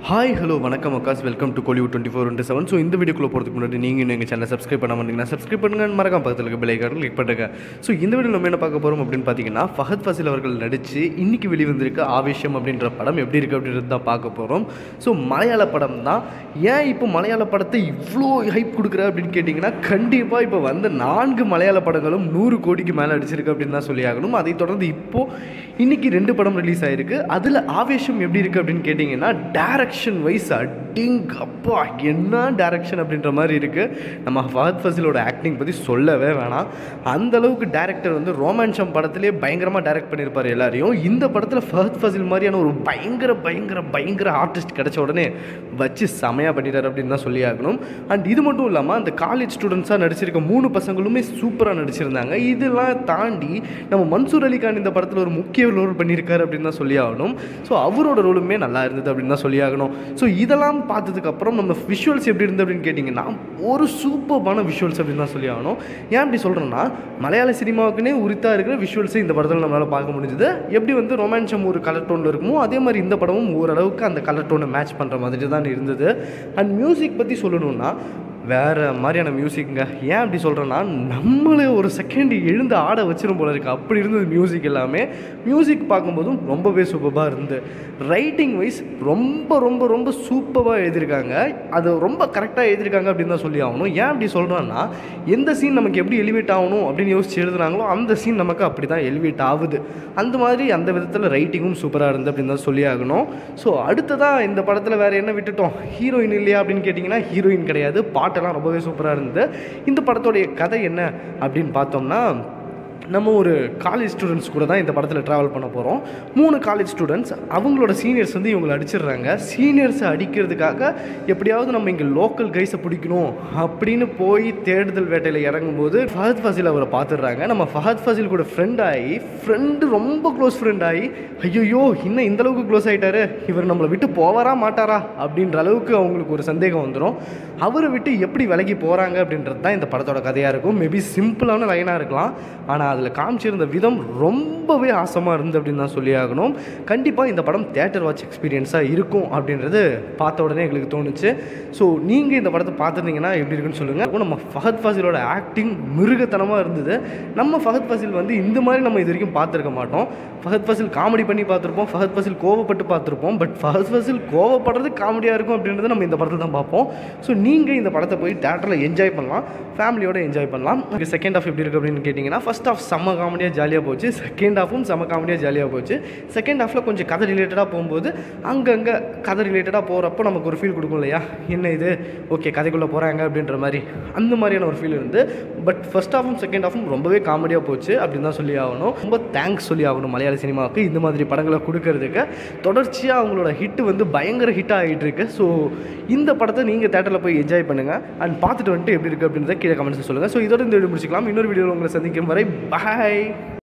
hi hello வணக்கம் அக்காஸ் welcome to Kollywood twenty four twenty seven so இந்த வீடியோக்குள்ள போகிறதுக்கு முன்னாடி நீங்கள் இன்னும் எங்கள் சேனலை சப்ஸ்கிரைப் பண்ண மாட்டீங்கன்னா சப்ஸ்கிரைப் பண்ணுங்க மறக்காம பக்கத்தில் இருக்க பிள்ளைக்காரன் கிளிக் பண்ணுங்க ஸோ இந்த வீடியோ நம்ம என்ன பார்க்க போகிறோம் அப்படின்னு பார்த்தீங்கன்னா ஃபஹத் ஃபசில் அவர்கள் நடித்து இன்னைக்கு வெளிவந்திருக்க ஆவேஷம் அப்படின்ற படம் எப்படி இருக்குது அப்படின்றது தான் பார்க்க போகிறோம் ஸோ மலையாள படம் தான் ஏன் இப்போ மலையாள படத்தை இவ்வளோ ஹைப் கொடுக்குற அப்படின்னு கேட்டிங்கன்னா கண்டிப்பாக இப்போ வந்த நான்கு மலையாள படங்களும் நூறு கோடிக்கு மேலே அடிச்சிருக்கு அப்படின்னு தான் சொல்லி ஆகணும் அதை தொடர்ந்து இப்போது இன்னைக்கு ரெண்டு படம் ரிலீஸ் ஆயிருக்கு அதில் ஆவேஷம் எப்படி இருக்குது அப்படின்னு கேட்டிங்கன்னா டேரக்ஷன் வைஸ் அட்டிங் அப்பா என்ன டேரக்ஷன் அப்படின்ற மாதிரி இருக்குது நம்ம ஃபஹத் ஃபசிலோட ஆக்டிங் பற்றி சொல்லவே வேணாம் அந்த அளவுக்கு டேரக்டர் வந்து ரோமான்சம் படத்திலே பயங்கரமாக டைரக்ட் பண்ணியிருப்பார் எல்லாரையும் இந்த படத்தில் ஃபஹத் ஃபசில் மாதிரியான ஒரு பயங்கர பயங்கர பயங்கர ஆர்டிஸ்ட் கிடைச்ச உடனே வச்சு செமையாக பண்ணிட்டார் அப்படின்னு தான் சொல்லி ஆகணும் அண்ட் இது மட்டும் இல்லாமல் அந்த காலேஜ் ஸ்டூடெண்ட்ஸாக நடிச்சிருக்க மூணு பசங்களுமே சூப்பராக நடிச்சிருந்தாங்க இதெல்லாம் தாண்டி நம்ம மன்சூர் அலிகான் இந்த படத்தில் ஒரு முக்கிய ரோல் பண்ணியிருக்காரு அப்படின்னு தான் சொல்லி ஆகணும் ஸோ அவரோட ரோலுமே நல்லா இருந்தது அப்படின்னு தான் சொல்லி ஆகணும் ஸோ இதெல்லாம் பார்த்ததுக்கப்புறம் நம்ம விஷுவல்ஸ் எப்படி இருந்தது அப்படின்னு கேட்டிங்கன்னா ஒரு சூப்பர்பான விஷுவல்ஸ் அப்படின்னு தான் சொல்லி ஆகணும் ஏன் அப்படி சொல்கிறேன்னா மலையாள சினிமாவுக்குனே உரித்தாக இருக்கிற விஷுவல்ஸை இந்த படத்தில் நம்மளால் பார்க்க முடிஞ்சுது எப்படி வந்து ரொமான்சம் ஒரு கலர் டோனில் இருக்குமோ அதே மாதிரி இந்த படமும் ஓரளவுக்கு அந்த கலர் டோனை மேட்ச் பண்ணுற மாதிரி தான் இருந்தது அண்ட் மியூசிக் பற்றி சொல்லணும்னா வேறு மாதிரியான மியூசிக்குங்க ஏன் அப்படி சொல்கிறேன்னா நம்மளே ஒரு செகண்ட் எழுந்து ஆட வச்சிரும் போல இருக்குது அப்படி இருந்தது மியூசிக் எல்லாமே மியூசிக் பார்க்கும்போதும் ரொம்பவே சூப்பராக இருந்து ரைட்டிங் வைஸ் ரொம்ப ரொம்ப ரொம்ப சூப்பராக எழுதியிருக்காங்க அது ரொம்ப கரெக்டாக எழுதியிருக்காங்க அப்படின்னு தான் சொல்லி ஆகணும் ஏன் அப்படி சொல்கிறேன்னா எந்த சீன் நமக்கு எப்படி எலிவேட் ஆகணும் அப்படின்னு யோசிச்சு எழுதுனாங்களோ அந்த சீன் நமக்கு அப்படி தான் எலிவேட் ஆகுது அந்த மாதிரி அந்த விதத்தில் ரைட்டிங்கும் சூப்பராக இருந்து அப்படின்னு தான் சொல்லி ஆகணும் ஸோ அடுத்ததாக இந்த படத்தில் வேறு என்ன விட்டுட்டோம் ஹீரோயின் இல்லையா அப்படின்னு கேட்டிங்கன்னா ஹீரோயின் கிடையாது பாட்டெல்லாம் ரொம்பவே சூப்பராக இருந்தது இந்த படத்தோடைய கதை என்ன அப்படின்னு பார்த்தோம்னா நம்ம ஒரு காலேஜ் ஸ்டூடெண்ட்ஸ் கூட தான் இந்த படத்தில் ட்ராவல் பண்ண போகிறோம் மூணு காலேஜ் ஸ்டூடெண்ட்ஸ் அவங்களோட சீனியர்ஸ் வந்து இவங்களை அடிச்சிடுறாங்க சீனியர்ஸை அடிக்கிறதுக்காக எப்படியாவது நம்ம இங்கே லோக்கல் கைஸை பிடிக்கணும் அப்படின்னு போய் தேடுதல் வேட்டையில் இறங்கும்போது ஃபஹத் ஃபசில் அவரை பார்த்துடுறாங்க நம்ம ஃபஹத் ஃபசில் கூட ஃப்ரெண்ட் ஆகி ஃப்ரெண்டு ரொம்ப க்ளோஸ் ஃப்ரெண்ட் ஆகி ஐயோ இன்னும் இந்த அளவுக்கு க்ளோஸ் ஆகிட்டாரு இவர் நம்மளை விட்டு போவாரா மாட்டாரா அப்படின்ற அளவுக்கு அவங்களுக்கு ஒரு சந்தேகம் வந்துடும் அவரை விட்டு எப்படி விலகி போகிறாங்க அப்படின்றது தான் இந்த படத்தோட கதையாக இருக்கும் மேபி சிம்பிளான லைனாக இருக்கலாம் ஆனால் அதில் காமிச்சிருந்த விதம் ரொம்பவே ஆசமாக இருந்து அப்படின்னு தான் சொல்லி ஆகணும் கண்டிப்பாக இந்த படம் தேட்டர் வாட்ச் எக்ஸ்பீரியன்ஸாக இருக்கும் அப்படின்றது பார்த்த உடனே எங்களுக்கு தோணுச்சு ஸோ நீங்கள் இந்த படத்தை பார்த்துருந்தீங்கன்னா எப்படி இருக்குன்னு சொல்லுங்கள் நம்ம ஃபஹத் ஃபாசிலோட ஆக்டிங் மிருகத்தனமாக இருந்தது நம்ம ஃபஹத் ஃபாசில் வந்து இந்த மாதிரி நம்ம இது வரைக்கும் பார்த்துருக்க மாட்டோம் ஃபஹத் ஃபாசில் காமெடி பண்ணி பார்த்துருப்போம் ஃபஹத் ஃபாசில் கோவப்பட்டு பார்த்துருப்போம் பட் ஃபஹத் ஃபாசில் கோவப்படுறது காமெடியாக இருக்கும் அப்படின்றத நம்ம இந்த படத்தில் தான் பார்ப்போம் ஸோ நீங்கள் இந்த படத்தை போய் தேட்டரில் என்ஜாய் பண்ணலாம் ஃபேமிலியோட என்ஜாய் பண்ணலாம் செகண்ட் ஆஃப் எப்படி இருக்குது அப்படின்னு கேட்டிங்கன்னா ஃபஸ்ட் ஆஃப் செம்ம காமெடியாக ஜாலியாக போச்சு செகண்ட் ஹாஃபும் செம்ம காமெடியாக ஜாலியாக போச்சு செகண்ட் ஹாஃபில் கொஞ்சம் கதை ரிலேட்டடாக போகும்போது அங்கங்கே கதை ரிலேட்டடாக போகிறப்போ நமக்கு ஒரு ஃபீல் கொடுக்கும் இல்லையா என்ன இது ஓகே கதைக்குள்ளே போகிறாங்க அப்படின்ற மாதிரி அந்த மாதிரியான ஒரு ஃபீல் இருந்து பட் ஃபஸ்ட் ஹாஃபும் செகண்ட் ஹாஃபும் ரொம்பவே காமெடியாக போச்சு அப்படின்னு தான் சொல்லி ஆகணும் ரொம்ப தேங்க்ஸ் சொல்லி ஆகணும் மலையாள சினிமாவுக்கு இந்த மாதிரி படங்களை கொடுக்கறதுக்கு தொடர்ச்சியாக அவங்களோட ஹிட் வந்து பயங்கர ஹிட் ஆகிட்டு இருக்கு ஸோ இந்த படத்தை நீங்கள் தேட்டரில் போய் என்ஜாய் பண்ணுங்கள் அண்ட் பார்த்துட்டு வந்துட்டு எப்படி இருக்குது அப்படின்றத கீழே கமெண்ட்ஸ் சொல்லுங்கள் ஸோ இதோட இந்த வீடியோ முடிச்சுக்கலாம் இன்னொரு வீடியோவில் உங்களை சந்திக்கும் வரை பாய்